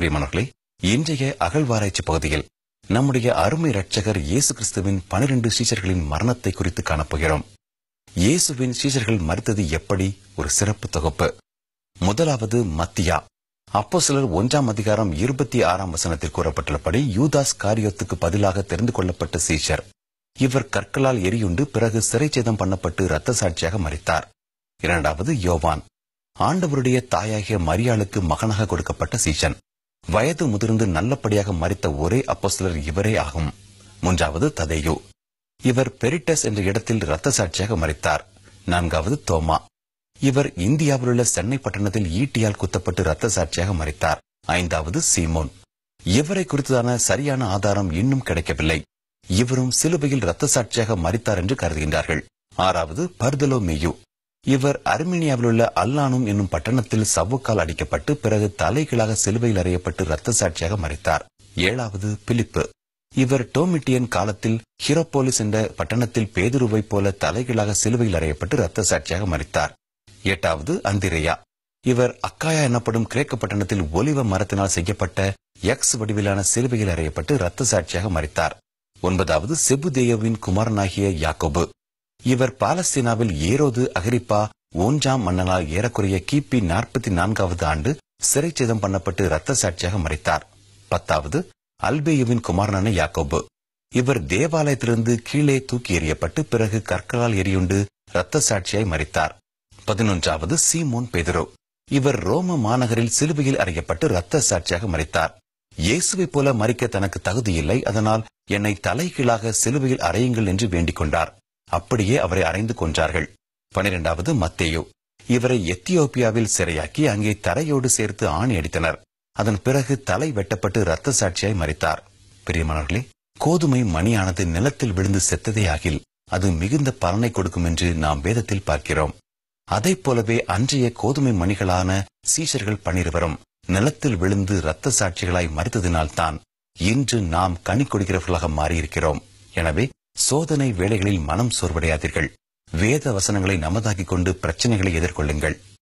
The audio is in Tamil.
பிரியமானவர்களே இன்றைய அகழ்வாராய்ச்சி பகுதியில் நம்முடைய அருமை இரட்சகர் இயேசு கிறிஸ்துவின் பனிரெண்டு சீஷர்களின் மரணத்தை குறித்து காணப்போகிறோம் இயேசுவின் சீஷர்கள் மறித்தது எப்படி ஒரு சிறப்பு தொகுப்பு முதலாவது மத்தியா அப்போ சிலர் ஒன்றாம் அதிகாரம் இருபத்தி ஆறாம் வசனத்தில் கூறப்பட்டுள்ளபடி யூதாஸ் காரியத்துக்கு பதிலாக தெரிந்து கொள்ளப்பட்ட சீஷர் இவர் கற்களால் எரியுண்டு பிறகு சிறைச்சேதம் பண்ணப்பட்டு இரத்த சாட்சியாக மறித்தார் இரண்டாவது யோவான் ஆண்டவருடைய தாயாகிய மரியாளுக்கு மகனாக கொடுக்கப்பட்ட சீஷன் வயது முதிர்ந்து நல்லபடியாக மறித்த ஒரே அப்போஸ்தலர் இவரே ஆகும் மூன்றாவது ததேயு இவர் பெரிட்டஸ் என்ற இடத்தில் இரத்த சாட்சியாக மறித்தார் நான்காவது தோமா இவர் இந்தியாவிலுள்ள சென்னை பட்டணத்தில் ஈட்டியால் குத்தப்பட்டு இரத்த சாட்சியாக மறித்தார் ஐந்தாவது சீமோன் இவரை குறித்ததான சரியான ஆதாரம் இன்னும் கிடைக்கவில்லை இவரும் சிலுவையில் இரத்த சாட்சியாக மறித்தார் என்று கருதுகின்றார்கள் ஆறாவது பர்தலோமேயு இவர் அர்மீனியாவிலுள்ள அல்லானும் என்னும் பட்டணத்தில் சவ்வுக்கால் அடிக்கப்பட்டு பிறகு தலைகீழாக சிலுவையில் அறையப்பட்டு இரத்த சாட்சியாக மறித்தார் ஏழாவது பிலிப்பு இவர் டோமிட்டியன் காலத்தில் ஹிரோபோலிஸ் என்ற பட்டணத்தில் பேதுருவைப் போல தலைகீழாக சிலுவையில் அறையப்பட்டு இரத்த சாட்சியாக மறித்தார் எட்டாவது அந்திரேயா இவர் அக்காயா எனப்படும் கிரேக்க பட்டணத்தில் ஒலிவ மரத்தினால் செய்யப்பட்ட எக்ஸ் வடிவிலான சிலுவையில் அறையப்பட்டு இரத்த சாட்சியாக மறித்தார் ஒன்பதாவது செபுதேயோவின் குமாரனாகிய யாக்கோபு இவர் பாலஸ்தீனாவில் ஏரோது அகிரிப்பா ஒன்றாம் மன்னனால் ஏறக்குறைய கிபி நாற்பத்தி நான்காவது ஆண்டு சிறைச்சேதம் பண்ணப்பட்டு இரத்த சாட்சியாக மறித்தார் பத்தாவது அல்பேயுவின் குமாரனான யாக்கோபு இவர் தேவாலயத்திலிருந்து கீழே தூக்கி எறியப்பட்டு பிறகு கற்களால் எரியுண்டு இரத்த சாட்சியாய் மறித்தார் பதினொன்றாவது சீமோன் பெதுரோ இவர் ரோம மாநகரில் சிலுவையில் அறையப்பட்டு இரத்த சாட்சியாக மறித்தார் இயேசுவைப் போல மறிக்க தனக்கு தகுதியில்லை அதனால் என்னை தலைகீழாக சிலுவையில் அறையுங்கள் என்று வேண்டிக் கொண்டார் அப்படியே அவரை அறைந்து கொன்றார்கள் பனிரெண்டாவது மத்தேயோ இவரை எத்தியோப்பியாவில் சிறையாக்கி அங்கே தரையோடு சேர்த்து ஆணி அடித்தனர் அதன் பிறகு தலை வெட்டப்பட்டு இரத்த சாட்சியாய் மறித்தார் பிரியமானவர்களே கோதுமை மணியானது நிலத்தில் விழுந்து செத்ததே ஆகில் அது மிகுந்த பலனை கொடுக்கும் என்று நாம் வேதத்தில் பார்க்கிறோம் அதைப் போலவே அன்றைய கோதுமை மணிகளான சீஷர்கள் பன்னிருவரும் நிலத்தில் விழுந்து இரத்த சாட்சிகளாய் மறித்ததினால்தான் இன்று நாம் கனி கொடுக்கிறவர்களாக மாறியிருக்கிறோம் எனவே சோதனை வேளைகளில் மனம் சோர்வடையாதீர்கள் வேத வசனங்களை நமதாக்கிக் கொண்டு பிரச்சனைகளை எதிர்கொள்ளுங்கள்